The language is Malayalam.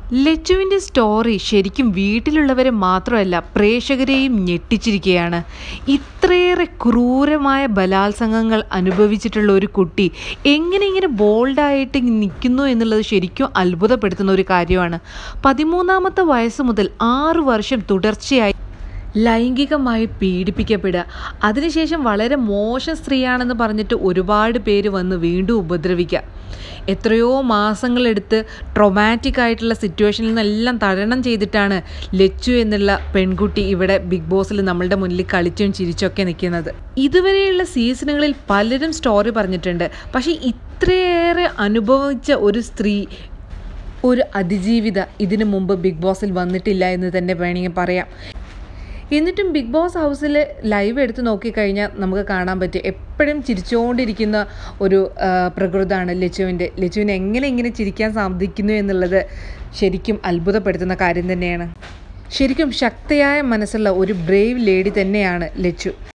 ലച്ചുവിൻ്റെ സ്റ്റോറി ശരിക്കും വീട്ടിലുള്ളവരെ മാത്രമല്ല പ്രേക്ഷകരെയും ഞെട്ടിച്ചിരിക്കുകയാണ് ഇത്രയേറെ ക്രൂരമായ ബലാത്സംഗങ്ങൾ അനുഭവിച്ചിട്ടുള്ള ഒരു കുട്ടി എങ്ങനെ ഇങ്ങനെ ബോൾഡായിട്ട് നിൽക്കുന്നു എന്നുള്ളത് ശരിക്കും അത്ഭുതപ്പെടുത്തുന്ന ഒരു കാര്യമാണ് പതിമൂന്നാമത്തെ വയസ്സ് മുതൽ ആറ് വർഷം തുടർച്ചയായി ലൈംഗികമായി പീഡിപ്പിക്കപ്പെടുക അതിനുശേഷം വളരെ മോശം സ്ത്രീയാണെന്ന് പറഞ്ഞിട്ട് ഒരുപാട് പേര് വന്ന് വീണ്ടും ഉപദ്രവിക്കുക എത്രയോ മാസങ്ങളെടുത്ത് ട്രൊമാറ്റിക് ആയിട്ടുള്ള സിറ്റുവേഷനിൽ നിന്നെല്ലാം തരണം ചെയ്തിട്ടാണ് ലച്ചു എന്നുള്ള പെൺകുട്ടി ഇവിടെ ബിഗ് ബോസിൽ നമ്മളുടെ മുന്നിൽ കളിച്ചും ചിരിച്ചൊക്കെ നിൽക്കുന്നത് ഇതുവരെയുള്ള സീസണുകളിൽ പലരും സ്റ്റോറി പറഞ്ഞിട്ടുണ്ട് പക്ഷേ ഇത്രയേറെ അനുഭവിച്ച ഒരു സ്ത്രീ ഒരു അതിജീവിത ഇതിനു മുമ്പ് ബിഗ് ബോസിൽ വന്നിട്ടില്ല എന്ന് തന്നെ വേണമെങ്കിൽ പറയാം എന്നിട്ടും ബിഗ് ബോസ് ഹൗസിൽ ലൈവ് എടുത്ത് നോക്കിക്കഴിഞ്ഞാൽ നമുക്ക് കാണാൻ പറ്റും എപ്പോഴും ചിരിച്ചുകൊണ്ടിരിക്കുന്ന ഒരു ആ, പ്രകൃതമാണ് ലച്ചുവിൻ്റെ ലച്ചുവിന് എങ്ങനെ ഇങ്ങനെ ചിരിക്കാൻ സാധിക്കുന്നു എന്നുള്ളത് ശരിക്കും അത്ഭുതപ്പെടുത്തുന്ന കാര്യം തന്നെയാണ് ശരിക്കും ശക്തിയായ മനസ്സുള്ള ഒരു ബ്രേവ് ലേഡി തന്നെയാണ് ലച്ചു